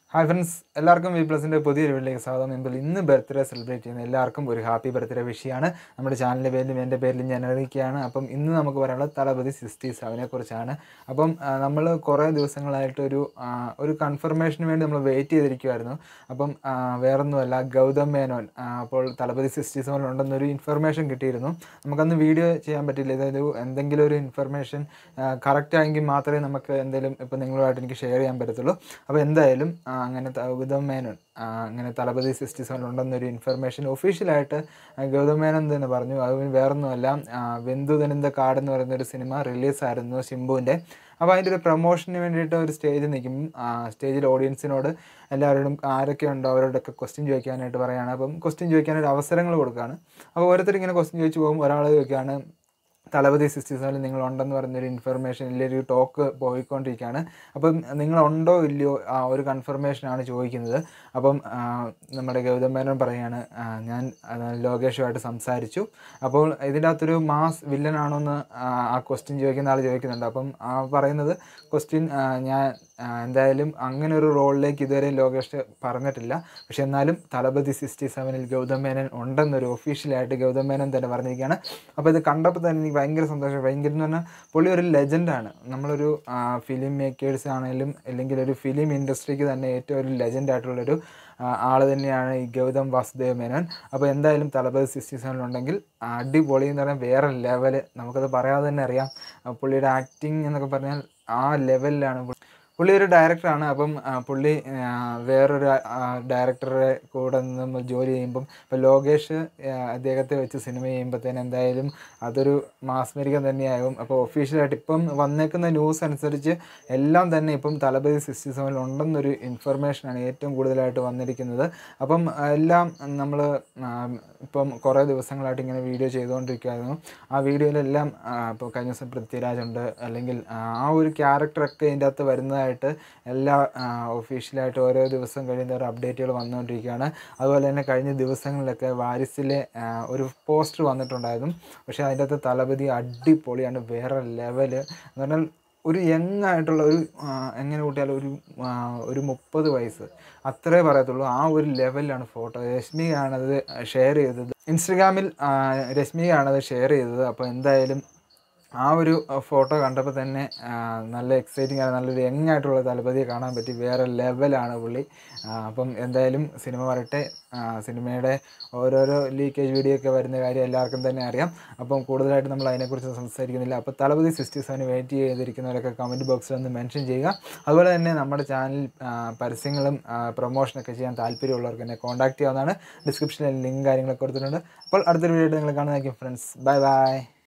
hi friends എല്ലാവർക്കും V പ്ലസിൻ്റെ പുതിയൊരു വീട്ടിലേക്ക് സ്വാഗതം എങ്കിൽ ഇന്ന് ബർത്ത്ഡേ സെലിബ്രേറ്റ് ചെയ്യുന്ന എല്ലാവർക്കും ഒരു ഹാപ്പി ബർത്ത്ഡേ വിഷയാണ് നമ്മുടെ ചാനലിൻ്റെ പേരിലും എൻ്റെ പേരിലും ഞാൻ അറിയിക്കുകയാണ് അപ്പം ഇന്ന് നമുക്ക് പറയാനുള്ളത് തലപതി സിക്സ്റ്റി സെവനെ കുറിച്ചാണ് അപ്പം നമ്മൾ കുറേ ദിവസങ്ങളായിട്ട് ഒരു ആ, ഒരു കൺഫർമേഷന് വേണ്ടി നമ്മൾ വെയിറ്റ് ചെയ്തിരിക്കുമായിരുന്നു അപ്പം ആ, വേറൊന്നുമല്ല ഗൗതം മേനോൻ ആ, അപ്പോൾ തലപതി സിക്സ്റ്റി സെവൻ ഉണ്ടെന്നൊരു ഇൻഫർമേഷൻ കിട്ടിയിരുന്നു നമുക്കന്ന് വീഡിയോ ചെയ്യാൻ പറ്റില്ല ഇതായത് എന്തെങ്കിലും ഒരു ഇൻഫർമേഷൻ കറക്റ്റ് ആയെങ്കിൽ മാത്രമേ നമുക്ക് എന്തെങ്കിലും ഇപ്പം നിങ്ങളുമായിട്ട് എനിക്ക് ഷെയർ ചെയ്യാൻ പറ്റത്തുള്ളൂ അപ്പോൾ എന്തായാലും ആ, അങ്ങനെ ത- ഗൗതം മേനോൻ ആ, അങ്ങനെ തലപതി സിക്സ്റ്റി സെവൻ ഉണ്ടെന്നൊരു ഇൻഫർമേഷൻ ഒഫീഷ്യലായിട്ട് ഗൗതം മേനോൻ തന്നെ പറഞ്ഞു അത് വേറൊന്നുമല്ല ആ, വെന്തു തനിന്ത കാട് എന്ന് പറയുന്ന ഒരു സിനിമ റിലീസായിരുന്നു ശിംബുവിൻ്റെ അപ്പോൾ അതിൻ്റെ ഒരു പ്രൊമോഷന് വേണ്ടിയിട്ട് ഒരു സ്റ്റേജിൽ നിൽക്കും സ്റ്റേജിൽ ഓഡിയൻസിനോട് എല്ലാവരോടും ആരൊക്കെ ഉണ്ടോ അവരോടൊക്കെ ക്വസ്റ്റ്യൻ ചോദിക്കാനായിട്ട് പറയുകയാണ് അപ്പം ക്വസ്റ്റ്യൻ ചോദിക്കാനായിട്ട് അവസരങ്ങൾ കൊടുക്കുകയാണ് അപ്പോൾ ഓരോരുത്തർ ഇങ്ങനെ ക്വസ്റ്റ്യൻ ചോദിച്ചു പോകും ഒരാൾ ചോദിക്കുകയാണ് തലപതി സിക്സ്റ്റി സെവനിൽ നിങ്ങൾ ഉണ്ടെന്ന് പറഞ്ഞൊരു ഇൻഫർമേഷൻ ഇല്ലൊരു ടോക്ക് പോയിക്കൊണ്ടിരിക്കുകയാണ് അപ്പം നിങ്ങളുണ്ടോ ഇല്ലയോ ആ ഒരു കൺഫർമേഷനാണ് ചോദിക്കുന്നത് അപ്പം ആ, നമ്മുടെ ഗൗതം മേനോൻ പറയുകയാണ് ആ, ഞാൻ ആ, ലോകേഷുമായിട്ട് സംസാരിച്ചു അപ്പോൾ ഇതിൻ്റെ അകത്തൊരു മാസ് വില്ലനാണോ എന്ന് ആ, ആ ക്വസ്റ്റ്യൻ ചോദിക്കുന്ന ആൾ ചോദിക്കുന്നുണ്ട് അപ്പം ആ പറയുന്നത് ക്വസ്റ്റ്യൻ ഞാൻ ആ, എന്തായാലും അങ്ങനെ ഒരു റോളിലേക്ക് ഇതുവരെ ലോകേഷ് പറഞ്ഞിട്ടില്ല പക്ഷെ എന്നാലും തലപതി സിക്സ്റ്റി സെവനിൽ ഗൗതം മേനൻ ഉണ്ടെന്നൊരു ഒഫീഷ്യലായിട്ട് ഗൗതം മേനൻ തന്നെ പറഞ്ഞിരിക്കുകയാണ് അപ്പോൾ ഇത് കണ്ടപ്പോൾ തന്നെ എനിക്ക് ഭയങ്കര സന്തോഷം ഭയങ്കര എന്ന് പറഞ്ഞാൽ പുള്ളി ഒരു ലെജൻഡാണ് നമ്മളൊരു ഫിലിം മേക്കേഴ്സ് ആണെങ്കിലും അല്ലെങ്കിൽ ഒരു ഫിലിം ഇൻഡസ്ട്രിക്ക് തന്നെ ഏറ്റവും ഒരു ലെജൻഡ് ആയിട്ടുള്ളൊരു ആൾ തന്നെയാണ് ഈ ഗൗതം വാസുദേവ് മേനോൻ അപ്പോൾ എന്തായാലും തലപതി സിക്സ്റ്റി സെവനിലുണ്ടെങ്കിൽ അടിപൊളി എന്ന് പറഞ്ഞാൽ വേറെ ലെവല് നമുക്കത് പറയാതെ തന്നെ അറിയാം ആ, പുള്ളിയുടെ ആക്ടിങ് എന്നൊക്കെ പറഞ്ഞാൽ ആ ലെവലിലാണ് പുള്ളി പുള്ളി ഒരു ഡയറക്ടറാണ് അപ്പം ആ, പുള്ളി ആ, വേറൊരു ഡയറക്ടറുടെ കൂടെ നിന്ന് നമ്മൾ ജോലി ചെയ്യുമ്പം ഇപ്പോൾ ലോകേഷ് ആ, അദ്ദേഹത്തെ വെച്ച് സിനിമ ചെയ്യുമ്പോഴത്തേന് എന്തായാലും അതൊരു മാസ്മരികം തന്നെയാകും അപ്പോൾ ഒഫീഷ്യലായിട്ട് ഇപ്പം വന്നേക്കുന്ന ന്യൂസ് അനുസരിച്ച് എല്ലാം തന്നെ ഇപ്പം തലപതി സിക്സ്റ്റി സെവനിൽ ഉണ്ടെന്നൊരു ഇൻഫർമേഷനാണ് ഏറ്റവും കൂടുതലായിട്ട് വന്നിരിക്കുന്നത് അപ്പം ആ, എല്ലാം നമ്മൾ ഇപ്പം കുറേ ദിവസങ്ങളായിട്ട് ഇങ്ങനെ വീഡിയോ ചെയ്തുകൊണ്ടിരിക്കുകയായിരുന്നു ആ വീഡിയോയിലെല്ലാം ഇപ്പോൾ കഴിഞ്ഞ ദിവസം പൃഥ്വിരാജ് ഉണ്ട് അല്ലെങ്കിൽ ആ, ആ ഒരു ക്യാരക്ടറൊക്കെ ഇതിൻ്റെ അകത്ത് വരുന്നതായിട്ട് എല്ലാ ഒഫീഷ്യലായിട്ട് ഓരോ ദിവസം കഴിയുന്നവർ അപ്ഡേറ്റുകൾ വന്നുകൊണ്ടിരിക്കുകയാണ് അതുപോലെ തന്നെ കഴിഞ്ഞ ദിവസങ്ങളിലൊക്കെ വാരിസിലെ ആ, ഒരു പോസ്റ്റർ വന്നിട്ടുണ്ടായിരുന്നു പക്ഷേ അതിൻ്റെ അകത്ത് തലപതി അടിപൊളിയാണ് വേറെ ലെവല് എന്ന് പറഞ്ഞാൽ ഒരു യങ് ആയിട്ടുള്ള ഒരു ആ, എങ്ങനെ കൂട്ടിയാലും ഒരു ആ, ഒരു മുപ്പത് വയസ്സ് അത്രേ പറയത്തുള്ളൂ ആ ഒരു ലെവലിലാണ് ഫോട്ടോ രശ്മിയാണത് ഷെയർ ചെയ്തത് ഇൻസ്റ്റഗ്രാമിൽ ആ, രശ്മിയാണത് ഷെയർ ചെയ്തത് അപ്പോൾ എന്തായാലും ആ ഒരു ഫോട്ടോ കണ്ടപ്പോൾ തന്നെ ആ, നല്ല എക്സൈറ്റിംഗ് ആണ് നല്ലൊരു യങ് ആയിട്ടുള്ള തലപതിയെ കാണാൻ പറ്റി വേറെ ലെവലാണ് പുള്ളി ആ, അപ്പം എന്തായാലും സിനിമ വരട്ടെ ആ, സിനിമയുടെ ഓരോരോ ലീക്കേജ് വീഡിയോ ഒക്കെ വരുന്ന കാര്യം എല്ലാവർക്കും തന്നെ അറിയാം അപ്പം കൂടുതലായിട്ട് നമ്മൾ അതിനെക്കുറിച്ച് സംസാരിക്കുന്നില്ല അപ്പോൾ തലപതി സിക്സ്റ്റി സെവന് വെയിറ്റ് ചെയ്തിരിക്കുന്നവരൊക്കെ കമൻറ്റ് ബോക്സിൽ ഒന്ന് മെൻഷൻ ചെയ്യുക അതുപോലെ തന്നെ നമ്മുടെ ചാനൽ പരസ്യങ്ങളും പ്രൊമോഷനൊക്കെ ചെയ്യാൻ താല്പര്യമുള്ളവർക്ക് എന്നെ കോൺടാക്ട് ചെയ്യാവുന്നതാണ് ഡിസ്ക്രിപ്ഷനിൽ ലിങ്ക് കാര്യങ്ങളൊക്കെ കൊടുത്തിട്ടുണ്ട് അപ്പോൾ അടുത്തൊരു വീഡിയോ നിങ്ങൾ കാണുന്നതായിരിക്കും ഫ്രണ്ട്സ് ബൈ ബൈ